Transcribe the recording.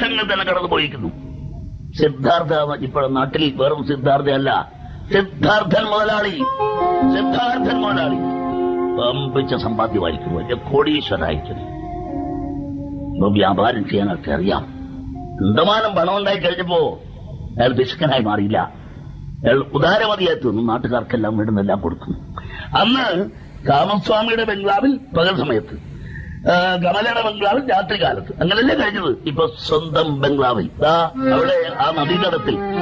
വർഷങ്ങൾ തന്നെ കടന്നു പോയിരിക്കുന്നു സിദ്ധാർത്ഥ ഇപ്പോൾ നാട്ടിൽ വെറും സിദ്ധാർത്ഥയല്ല സിദ്ധാർത്ഥൻ മുതലാളി സിദ്ധാർത്ഥൻ മുതലാളി പമ്പിച്ച സമ്പാദ്യമായിരിക്കും വലിയ കോടീശ്വരായിരിക്കുന്നു ഇപ്പൊ വ്യാപാരം ചെയ്യാൻ ആൾക്ക് അറിയാം എന്തമാനം പണം ഉണ്ടായി കഴിഞ്ഞപ്പോ അയാൾ പിശുക്കനായി മാറിയില്ല അയാൾ ഉദാരമതിയായി തീർന്നു നാട്ടുകാർക്കെല്ലാം വീടുന്നെല്ലാം കൊടുക്കുന്നു അന്ന് കാമസ്വാമിയുടെ ബംഗ്ലാവിൽ പകൽ സമയത്ത് ആ, കമലയുടെ ബംഗ്ലാവിൽ രാത്രി കാലത്ത് അങ്ങനല്ലേ കഴിഞ്ഞത് ഇപ്പൊ സ്വന്തം ബംഗ്ലാവിൽ ദാ അവിടെ ആ നദീതടത്തിൽ